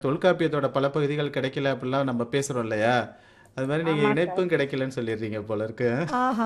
தொல்காப்பியத்தோட பல பகுதிகள் கிடைக்கல அப்படிலாம் நம்ம பேசுறோம் இல்லையா அது மாதிரி நீங்க இணைப்பும் கிடைக்கலன்னு சொல்லிடுறீங்க போல இருக்கு ஆஹா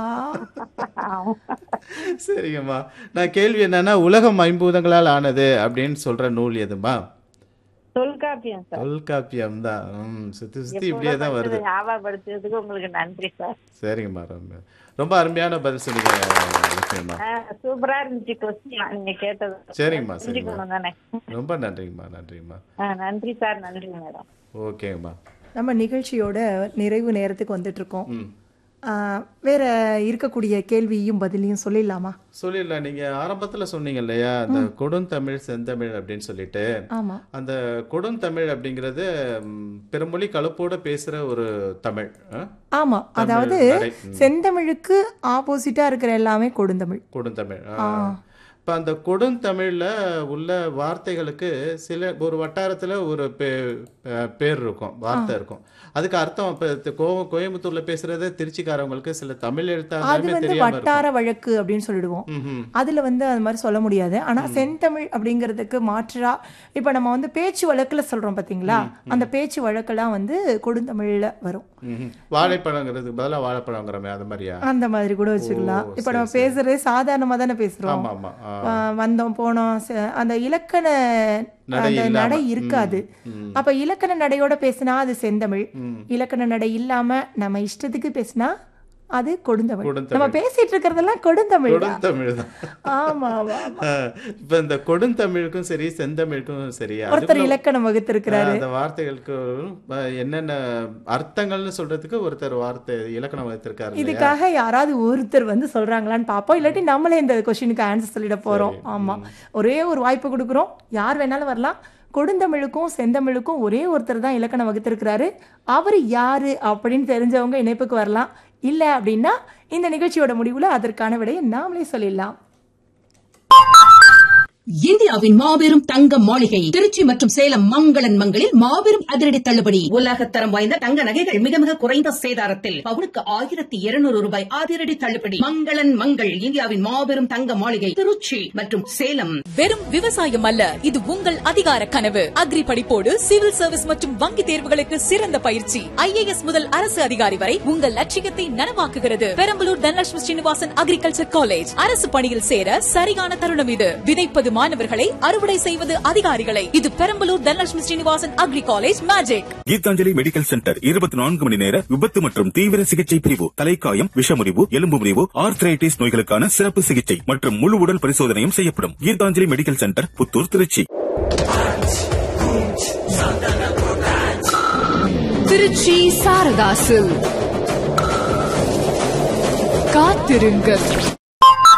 சரிங்கம்மா நான் கேள்வி என்னன்னா உலகம் ஐம்பூதங்களால் ஆனது அப்படின்னு சொல்ற நூல் எதுமா தொல்காப்பியம் சார் தொல்காப்பியம் தான் ம், சுத்தி சுத்தி எப்போதும் இப்படியே தான் வருது படிச்சதை ஞாபகப்படுத்துறதுக்கு உங்களுக்கு நன்றி சார் சரிங்கம்மா ரொம்ப ரொம்ப அருமையான பதில் சொன்னீங்க லட்சுமிம்மா ஆ, சூப்பரா இருந்துச்சு கொஸ்டின் நீங்க கேட்டது சரிங்கம்மா சரிங்கம்மா தெரிஞ்சுக்கணும் தானே ரொம்ப நன்றிங்கம்மா நன்றிங்கம்மா ஆ, நன்றி சார் நன்றி மேடம் ஓகேங்கம்மா நம்ம நிகழ்ச்சியோட நிறைவு நேரத்துக்கு வந்துட்டு இருக்கோம் ம் ஆ, வேற இருக்கக்கூடிய கேள்வியும் பதிலையும் சொல்லிடலாமா சொல்லிடலாம் நீங்க ஆரம்பத்துல சொன்னீங்க இல்லையா அந்த கொடுந்தமிழ் செந்தமிழ் அப்படின்னு சொல்லிட்டு ஆமா அந்த கொடுந்தமிழ் அப்படிங்கிறது ம், பிறமொழி கலப்போட பேசுற ஒரு தமிழ் ஆ? ஆமா அதாவது நடை. ம். செந்தமிழுக்கு ஆப்போசிட்டா இருக்கிற எல்லாமே கொடுந்தமிழ் கொடுந்தமிழ் ஆ. இப்ப அந்த கொடுந்தமிழ்ல உள்ள வார்த்தைகளுக்கு சில ஒரு வட்டாரத்துல ஒரு பே- பே- பேர் இருக்கும் வார்த்தை இருக்கும் அதுக்கு அர்த்தம் இப்ப தி- கோ- கோயம்புத்தூர்ல பேசுறது திருச்சிக்காரவங்களுக்கு சில தமிழ் அது எழுத்தாலுமே வந்து தெரியாம இருக்கும் வட்டார வழக்கு அப்படின்னு சொல்லிடுவோம் ம்ஹும். அதுல வந்து அது மாதிரி சொல்ல முடியாது ஆனா செந்தமிழ் அப்படிங்கிறதுக்கு மாற்றா இப்ப நம்ம வந்து பேச்சு வழக்குல சொல்றோம் பாத்தீங்களா அந்த பேச்சு வழக்கெல்லாம் வந்து கொடுந்தமிழ்ல வரும் ம்ஹும். வாழைப்பழங்கிறதுக்கு பதிலா வாழைப்பழங்கிறமே அது மாதிரியா அந்த மாதிரி கூட வச்சுக்கலாம் ஓ, இப்ப சரி, நம்ம பேசுறது சாதாரணமா தானே பேசுறோம் ஆமா ஆமா ஆ. ஆ, வந்தோம் போனோம் ச- அந்த இலக்கண நடை அந்த இல்லாம. நடை இருக்காது ம். அப்ப இலக்கண நடையோட பேசினா அது செந்தமிழ் ம். இலக்கண நடை இல்லாம நம்ம இஷ்டத்துக்கு பேசினா அது கொடுந்தமிழ் கொடுந்தமிழ். நம்ம பேசிட்டு இருக்கிறதெல்லாம் கொடுந்தமிழ் தான். கொடுந்தமிழ் தான் ஆமா ஆமா ஆமா. ஆ, இப்ப இந்த கொடுந்தமிழுக்கும் சரி செந்தமிழுக்கும் சரி ஒருத்தர் அதுக்குள்ள- இலக்கணம் வகுத்திருக்கிறாரு அந்த வார்த்தைகளுக்கு அ, என்னென்ன அர்த்தங்கள்னு சொல்றதுக்கு ஒருத்தர் வார்த்தை இலக்கணம் வைத்திருக்காரு இல்லையா? இதுக்காக யாராவது ஒருத்தர் வந்து சொல்றாங்களான்னு பார்ப்போம் இல்லாட்டி நம்மளே இந்த கொஸ்டினுக்கு ஆன்சர் சொல்லிட போறோம் ஆமா ஒரே ஒரு வாய்ப்பு கொடுக்குறோம் யார் வேணாலும் வரலாம் கொடுந்தமிழுக்கும் செந்தமிழுக்கும் ஒரே ஒருத்தர் தான் இலக்கணம் வகுத்திருக்கிறாரு அவர் யாரு அப்படின்னு தெரிஞ்சவங்க இணைப்புக்கு வரலாம் இல்ல அப்படின்னா இந்த நிகழ்ச்சியோட முடிவுல அதற்கான விடையை நாமளே சொல்லிடலாம் இந்தியாவின் மாபெரும் தங்க மாளிகை திருச்சி மற்றும் சேலம் மங்களன் மங்களில் மாபெரும் அதிரடி தள்ளுபடி உலகத்தரம் வாய்ந்த தங்க நகைகள் மிக மிக குறைந்த சேதாரத்தில் பவுனுக்கு ஆயிரத்தி இருநூறு ரூபாய் அதிரடி தள்ளுபடி மங்களன் மங்கள் இந்தியாவின் மாபெரும் தங்க மாளிகை திருச்சி மற்றும் சேலம் வெறும் விவசாயம் அல்ல இது உங்கள் அதிகார கனவு அக்ரி படிப்போடு சிவில் சர்வீஸ் மற்றும் வங்கி தேர்வுகளுக்கு சிறந்த பயிற்சி ஐஏஎஸ் முதல் அரசு அதிகாரி வரை உங்கள் லட்சியத்தை நனவாக்குகிறது பெரம்பலூர் தனலட்சுமி ஸ்ரீனிவாசன் அக்ரிகல்ச்சர் காலேஜ் அரசு பணியில் சேர சரியான தருணம் இது விதைப்பது மாணவர்களை அறுவடை செய்வது அதிகாரிகளை இது Perambalur Dhanalakshmi Srinivasan agri college magic Geethanjali medical centre இருபத்தி நான்கு மணி நேர விபத்து மற்றும் தீவிர சிகிச்சை பிரிவு தலைக்காயம் விஷமுறிவு எலும்பு முறிவு ஆர்த்ரைட்டிஸ் நோய்களுக்கான சிறப்பு சிகிச்சை மற்றும் முழு உடல் பரிசோதனையும் செய்யப்படும் கீதாஞ்சலி மெடிக்கல் சென்டர் புத்தூர் திருச்சி திருச்சி சாரதாசு காத்திருங்கள்